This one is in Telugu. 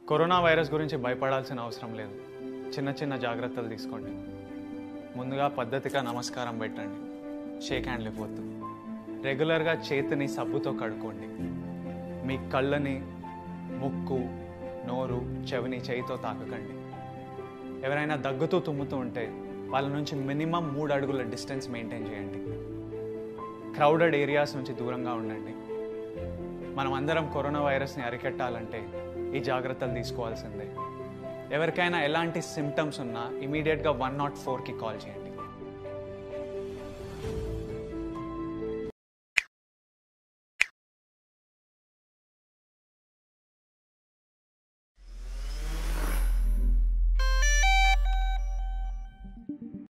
కరోనా వైరస్ గురించి భయపడాల్సిన అవసరం లేదు చిన్న చిన్న జాగ్రత్తలు తీసుకోండి ముందుగా పద్ధతిగా నమస్కారం పెట్టండి షేక్ హ్యాండ్లు ఇవ్వద్దు రెగ్యులర్గా చేతిని సబ్బుతో కడుక్కోండి మీ కళ్ళని ముక్కు నోరు చెవిని చేయితో తాకకండి ఎవరైనా దగ్గుతూ తుమ్ముతూ ఉంటే వాళ్ళ నుంచి మినిమం మూడు అడుగుల డిస్టెన్స్ మెయింటైన్ చేయండి క్రౌడెడ్ ఏరియాస్ నుంచి దూరంగా ఉండండి మనం అందరం కరోనా వైరస్ని అరికెట్టాలంటే ఈ జాగ్రత్తలు తీసుకోవాల్సిందే ఎవరికైనా ఎలాంటి సిమ్టమ్స్ ఉన్నా ఇమీడియట్గా వన్ నాట్ ఫోర్కి కాల్ చేయండి